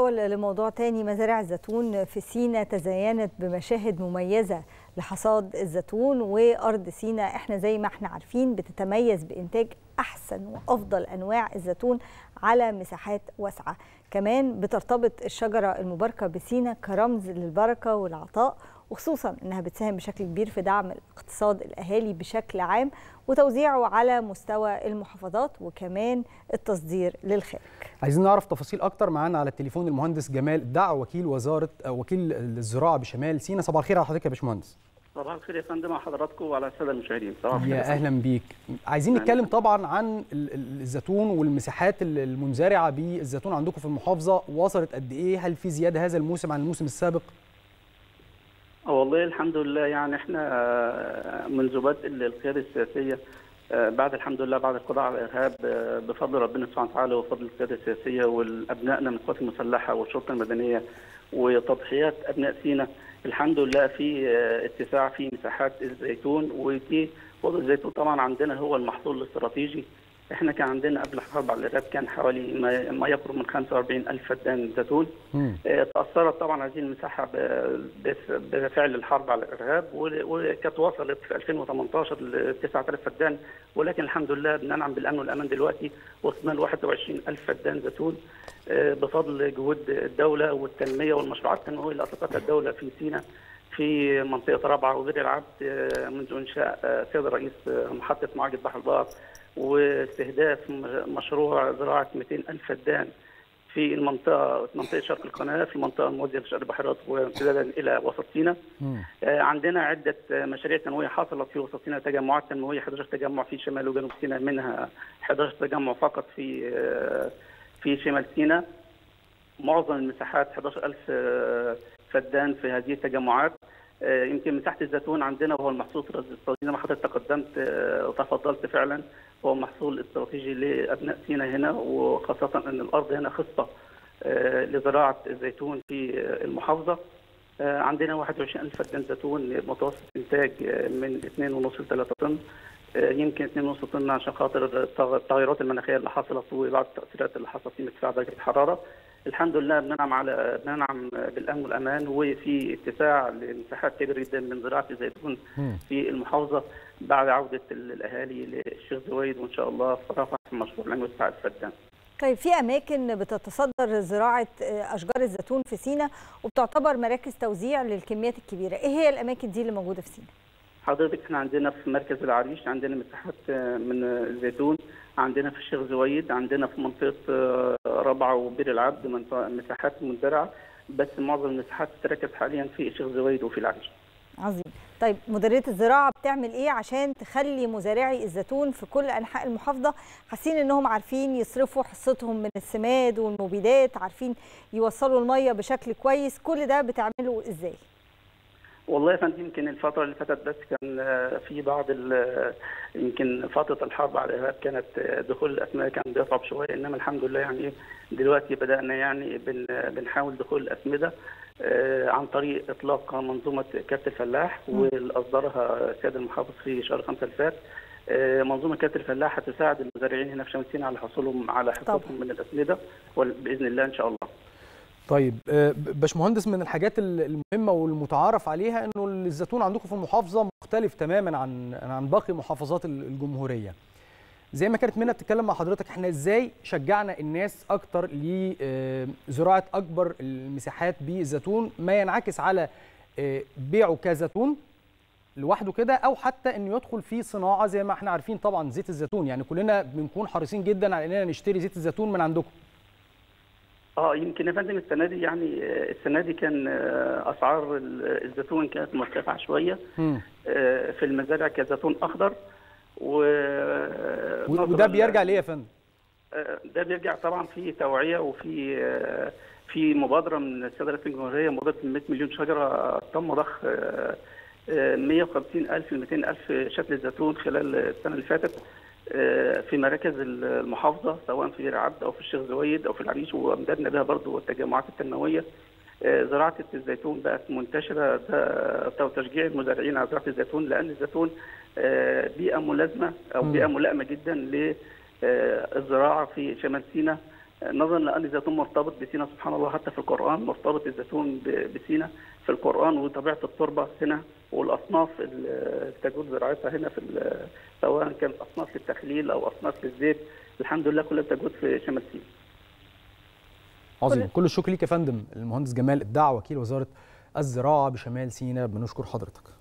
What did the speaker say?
نتحول لموضوع تاني مزارع الزيتون في سينا تزينت بمشاهد مميزة لحصاد الزيتون وأرض سينا احنا زي ما احنا عارفين بتتميز بإنتاج أحسن وأفضل أنواع الزيتون على مساحات واسعة كمان بترتبط الشجرة المباركة بسينا كرمز للبركة والعطاء وخصوصا انها بتساهم بشكل كبير في دعم اقتصاد الاهالي بشكل عام وتوزيعه على مستوى المحافظات وكمان التصدير للخارج. عايزين نعرف تفاصيل اكتر معانا على التليفون المهندس جمال الدع وكيل وزاره وكيل الزراعه بشمال سينا صباح الخير على حضرتك يا باشمهندس. صباح الخير يا فندم على حضراتكم وعلى الساده المشاهدين صباح الخير يا اهلا بيك عايزين نتكلم طبعا عن الزيتون والمساحات المنزرعه بالزيتون عندكم في المحافظه وصلت قد ايه هل في زياده هذا الموسم عن الموسم السابق والله الحمد لله يعني احنا منذ بدء القياده السياسيه بعد الحمد لله بعد القضاء على الارهاب بفضل ربنا سبحانه وتعالى وفضل القياده السياسيه والابنائنا من القوات المسلحه والشرطه المدنيه وتضحيات ابناء سينا الحمد لله في اتساع في مساحات الزيتون ودي وضع الزيتون طبعا عندنا هو المحصول الاستراتيجي احنا كان عندنا قبل الحرب على الارهاب كان حوالي ما يقرب من 45 الف فدان زيتون اه تاثرت طبعا هذه المساحه بفعل الحرب على الارهاب وكانت وصلت في 2018 ل 9000 فدان ولكن الحمد لله بننعم بالامن والامان دلوقتي وصلنا ل 21 الف فدان زيتون اه بفضل جهود الدوله والتنميه والمشروعات التنمويه اللي اطلقتها الدوله في سيناء في منطقه رابعه وبئر العبد اه منذ انشاء سيد الرئيس محطه معالجه بحر البقر واستهداف مشروع زراعه 200 الف فدان في المنطقه منطقه شرق القناه في المنطقه الموازيه لشرق بحيرات وامتدادا الى وسط سيناء. عندنا عده مشاريع تنمويه حصلت في وسط سيناء تجمعات تنمويه 11 تجمع في شمال وجنوب سيناء منها 11 تجمع فقط في في شمال سيناء. معظم المساحات 11000 فدان في هذه التجمعات. يمكن مساحه الزيتون عندنا وهو المحصول الاستراتيجي زي ما حضرتك تقدمت وتفضلت فعلا هو محصول استراتيجي لابناء سينا هنا وخاصه ان الارض هنا خصبه لزراعه الزيتون في المحافظه عندنا 21000 فدان زيتون متوسط انتاج من 2.5 ل 3 طن يمكن 2.5 طن عشان خاطر التغيرات المناخيه اللي حصلت وبعض التاثيرات اللي حصلت في ارتفاع درجه الحراره الحمد لله بننعم على بننعم بالامن والامان وفي اتساع لمساحات كبيره جدا من زراعه الزيتون في المحافظه بعد عوده الاهالي للشيخ زويد وان شاء الله رفع مشروع العين والساعه الفدان. طيب في اماكن بتتصدر زراعه اشجار الزيتون في سينا وبتعتبر مراكز توزيع للكميات الكبيره، ايه هي الاماكن دي اللي موجوده في سينا؟ حضرتك احنا عندنا في مركز العريش عندنا مساحات من الزيتون عندنا في الشيخ زويد عندنا في منطقه ربعه وبير العبد مساحات مزرعه بس معظم المساحات تتركز حاليا في الشيخ زويد وفي العريش. عظيم. طيب مديريه الزراعه بتعمل ايه عشان تخلي مزارعي الزيتون في كل انحاء المحافظه حاسين انهم عارفين يصرفوا حصتهم من السماد والمبيدات، عارفين يوصلوا الميه بشكل كويس، كل ده بتعمله ازاي؟ والله يا فندم يمكن الفترة اللي فاتت بس كان في بعض يمكن فترة الحرب على الإرهاب كانت دخول الأسمدة كان بيصعب شوية إنما الحمد لله يعني دلوقتي بدأنا يعني بن بنحاول دخول الأسمدة عن طريق إطلاق منظومة كارت الفلاح واللي أصدرها السيد المحافظ في شهر 5 اللي فات منظومه كارت الفلاح هتساعد المزارعين هنا في شمال سيناء على حصولهم على حصتهم من الأسمدة باذن الله ان شاء الله. طيب باشمهندس من الحاجات المهمه والمتعارف عليها انه الزيتون عندكم في المحافظه مختلف تماما عن عن باقي محافظات الجمهوريه. زي ما كانت منى بتتكلم مع حضرتك احنا ازاي شجعنا الناس اكتر لزراعه اكبر المساحات بالزيتون ما ينعكس على بيعه كزيتون لوحده كده او حتى انه يدخل في صناعه زي ما احنا عارفين طبعا زيت الزيتون يعني كلنا بنكون حريصين جدا على اننا نشتري زيت الزيتون من عندكم. اه يمكن يا فندم السنه دي يعني السنه دي كان اسعار الزيتون كانت مرتفعه شويه في المزارع كزيتون اخضر و وده بيرجع ليه يا فندم؟ ده بيرجع طبعا في توعيه وفي في مبادره من السيد رئيس الجمهوريه مبادره 100 مليون شجره تم ضخ 150 الف ل 200 الف شتل زيتون خلال السنه اللي فاتت في مراكز المحافظه سواء في بير عبد او في الشيخ زويد او في العريش وامددنا بها برضه التجمعات التنمويه زراعه الزيتون بقت منتشره ده تشجيع المزارعين على زراعه الزيتون لان الزيتون بيئه ملازمه او بيئه ملائمه جدا للزراعه في شمال سيناء نظرا لان الزيتون مرتبط بسينا سبحان الله حتى في القران مرتبط الزيتون بسينا في القران وطبيعه التربه هنا والاصناف اللي تجوز زراعتها هنا في سواء كانت اصناف للتخليل او اصناف للزيت الحمد لله كلها تجوز في شمال سيناء. عظيم كل الشكر ليك يا فندم المهندس جمال الدع وكيل وزاره الزراعه بشمال سيناء بنشكر حضرتك.